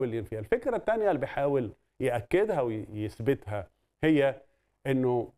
فيها الفكرة الثانية اللي بيحاول يأكدها ويثبتها هي انه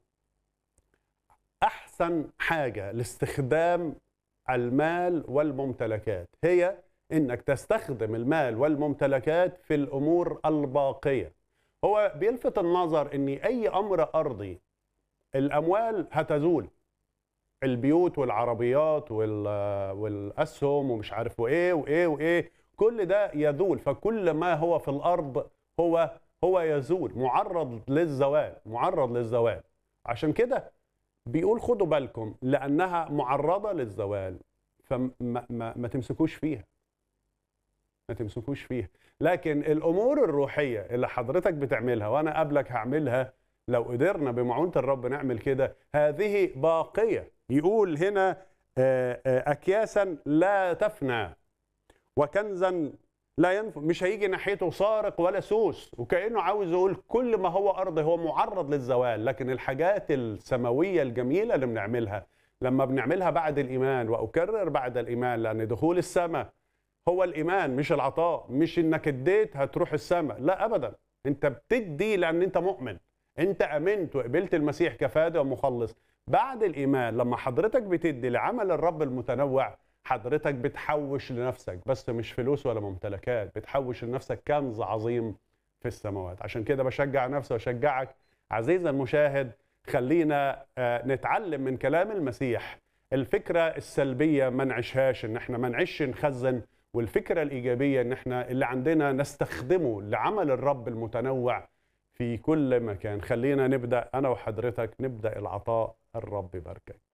احسن حاجة لاستخدام المال والممتلكات هي انك تستخدم المال والممتلكات في الامور الباقية هو بيلفت النظر ان اي امر ارضي الاموال هتزول البيوت والعربيات وال- والاسهم ومش عارف وايه وايه وايه كل ده يزول فكل ما هو في الارض هو هو يزول معرض للزوال معرض للزوال عشان كده بيقول خدوا بالكم لانها معرضه للزوال فما ما, ما تمسكوش فيها ما تمسكوش فيها لكن الامور الروحيه اللي حضرتك بتعملها وانا قبلك هعملها لو قدرنا بمعونه الرب نعمل كده هذه باقيه يقول هنا آه، آه، اكياسا لا تفنى وكنزا لا ينفع مش هيجي ناحيته سارق ولا سوس وكانه عاوز يقول كل ما هو ارض هو معرض للزوال لكن الحاجات السماويه الجميله اللي بنعملها لما بنعملها بعد الايمان واكرر بعد الايمان لان دخول السماء هو الايمان مش العطاء مش انك اديت هتروح السماء لا ابدا انت بتدي لان انت مؤمن انت امنت وقبلت المسيح كفادي ومخلص بعد الايمان لما حضرتك بتدي لعمل الرب المتنوع حضرتك بتحوش لنفسك بس مش فلوس ولا ممتلكات بتحوش لنفسك كنز عظيم في السماوات عشان كده بشجع نفسي واشجعك عزيزي المشاهد خلينا آه، نتعلم من كلام المسيح الفكرة السلبية ما نعيشهاش ان احنا ما نعيش نخزن والفكرة الإيجابية ان احنا اللي عندنا نستخدمه لعمل الرب المتنوع في كل مكان خلينا نبدأ أنا وحضرتك نبدأ العطاء الرب يباركك